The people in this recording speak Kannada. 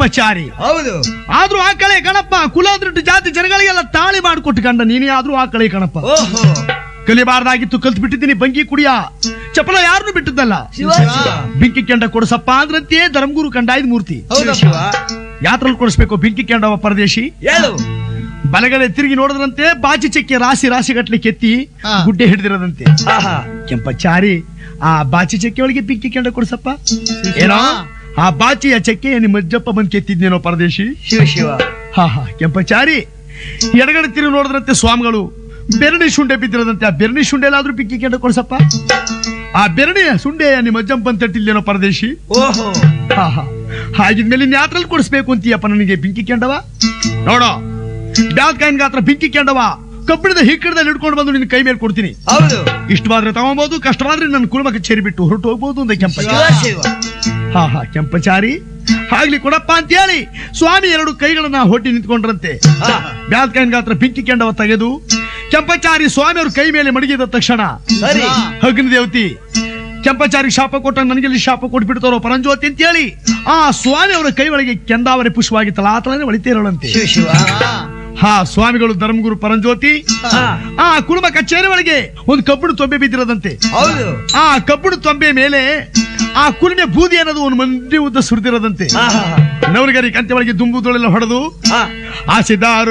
ಕೆಂಪಚಾರಿ ಹೌದು ಆದ್ರೂ ಆ ಕಳೆ ಕಣಪ್ಪ ಕುಲಾದ್ರಟ್ಟು ಜಾತಿ ಜನಗಳಿಗೆಲ್ಲ ತಾಳಿ ಮಾಡಿಕೊಟ್ಟು ಕಂಡ ನೀನೇ ಆದ್ರೂ ಆ ಕಳೆ ಕಣಪ್ಪ ಓಹೋ ಕಲಿಬಾರ್ದಾಗಿತ್ತು ಕಲ್ತು ಬಿಟ್ಟಿದ್ದೀನಿ ಬಂಗಿ ಕುಡಿಯ ಚಪಲ ಯಾರನ್ನು ಬಿಟ್ಟದ್ದಲ್ಲ ಶಿವ ಶಿವ ಬೆಂಕಿ ಕೆಂಡ ಕೊಡಸಪ್ಪ ಅಂದ್ರಂತೆ ಧರ್ಮಗುರು ಕಂಡಾಯ್ದ ಮೂರ್ತಿ ಹೌದಾ ಶಿವ ಯಾತ್ರಲ್ಲಿ ಕೊಡಿಸ್ಬೇಕು ಬೆಂಕಿ ಕೆಂಡವ ಪರದೇಶಿ ಹೇಳು ಬಲಗಡೆ ತಿರುಗಿ ನೋಡಿದ್ರಂತೆ ಬಾಚಿ ಚಕ್ಕೆ ರಾಶಿ ರಾಶಿ ಗಟ್ಲೆ ಕೆತ್ತಿ ಹಾ. ಗುಡ್ಡೆ ಹಿಡಿದಿರದಂತೆ ಆಹಾ ಕೆಂಪಚಾರಿ ಆ ಬಾಚಿ ಚಕ್ಕೆ ಒಳಗೆ ಬೆಂಕಿ ಕೆಂಡ ಕೊಡ್ಸಪ್ಪ ಏನೋ ಆ ಬಾಚಿಯ ಚಕ್ಕೆ ನಿಮ್ಮ ಅಜ್ಜಪ್ಪ ಬಂದ್ ಕೆತ್ತಿದ್ನೇನೋ ಪರದೇಶಿ ಶಿವ ಶಿವ ಹಾ ಹಾ ಕೆಂಪಚಾರಿ ಎಡಗಡೆ ತಿರುಗಿ ನೋಡಿದ್ರಂತೆ ಸ್ವಾಮಿಗಳು ಬೆರಣಿ ಶುಂಡೆ ಬಿದ್ದಿರದಂತೆ ಆ ಬೆರಣಿ ಶುಂಡೆಲಾದ್ರೂ ಪಿಕ್ಕಿ ಕೆಂಡ ಕೊಡ್ಸಪ್ಪ ಆ ಬೆರಣಿಯ ಸುಂಡೆಯ ನಿಮ್ಮ ಅಜ್ಜಂಪ ಬಂದ್ ತಟ್ಟಿಲ್ಲೇನೋ ಪರದೇಶಿ ಓಹೋ ಹಾ ಹಾ ಹಾಗಿದ್ಮೇಲೆ ಇನ್ ಯಾತ್ರಲ್ಲಿ ಕೊಡಿಸ್ಬೇಕು ಅಂತೀಯಪ್ಪ ನನಗೆ ಬೆಂಕಿ ಕೆಂಡವ ನೋಡೋ ಬ್ಯಾದ್ ಕಾಯಿನ್ ಗಾತ್ರ ಬೆಂಕಿ ಕೆಂಡವ ಕಬ್ಬಿಣದ ಹಿಕ್ಕಡದಲ್ಲಿ ಹಿಡ್ಕೊಂಡು ಬಂದು ನಿನ್ನ ಕೈ ಮೇಲೆ ಕೊಡ್ತೀನಿ ಹೌದು ಇಷ್ಟವಾದ್ರೆ ತಗೊಬೋದು ಕಷ್ಟವಾದ್ರೆ ನನ್ನ ಕುಲಮಕ್ಕೆ ಸೇರಿ ಬಿಟ್ಟು ಹೊರಟು ಹೋಗ್ಬೋದು ಅಂತ ಕೆಂಪ ಶಿವ ಶಿವ ಹಾ ಹಾ ಕೆಂಪಚಾರಿ ಆಗ್ಲಿ ಕೊಡಪ್ಪ ಅಂತ ಹೇಳಿ ಸ್ವಾಮಿ ಎರಡು ಕೈಗಳನ್ನ ಹೊಟ್ಟಿ ನಿಂತ್ಕೊಂಡ್ರಂತೆ ಆಹಾ ಬ್ಯಾದ್ ಕಾಯಿನ್ ಗಾತ್ರ ಬೆಂಕಿ ಕೆಂಡವ ತೆಗೆದು ಕೆಂಪಚಾರಿ ಸ್ವಾಮಿ ಅವ್ರ ಕೈ ಮೇಲೆ ಮಡಗಿದ ತಕ್ಷಣ ಸರಿ ಅಗ್ನಿ ದೇವತಿ ಕೆಂಪಚಾರಿ ಶಾಪ ಕೊಟ್ಟ ನನಗೆಲ್ಲಿ ಶಾಪ ಕೊಟ್ಬಿಡ್ತಾರೋ ಪರಂಜ್ಯೋತಿ ಅಂತ ಹೇಳಿ ಆ ಸ್ವಾಮಿ ಅವರ ಕೈ ಒಳಗೆ ಕೆಂದಾವರೆ ಪುಷ್ಪವಾಗಿ ತಲಾತಲನೆ ಒಳಿತೇರೋಳಂತೆ ಶಿವ ಶಿವ ಹಾ ಸ್ವಾಮಿಗಳು ಧರ್ಮಗುರು ಪರಂಜ್ಯೋತಿ ಹಾ ಆ ಕುಟುಂಬ ಕಚೇರಿ ಒಳಗೆ ಒಂದು ಕಬ್ಬಿಣ ತೊಂಬೆ ಬಿದ್ದಿರದಂತೆ ಹೌದು ಆ ಕಬ್ಬಿಣ ತೊಂಬೆ ಮೇಲೆ ಆ ಕುಲಿಮೆ ಬೂದಿ ಅನ್ನೋದು ಒಂದು ಮಂದಿ ಉದ್ದ ಸುರಿದಿರದಂತೆ ಆಹಾ ನವರಿಗರಿ ಕಂತೆ ಒಳಗೆ ದುಂಬುದೊಳೆಲ್ಲ ಹೊಡೆದು ಹಾ ಆ ಸಿದ್ಧಾರು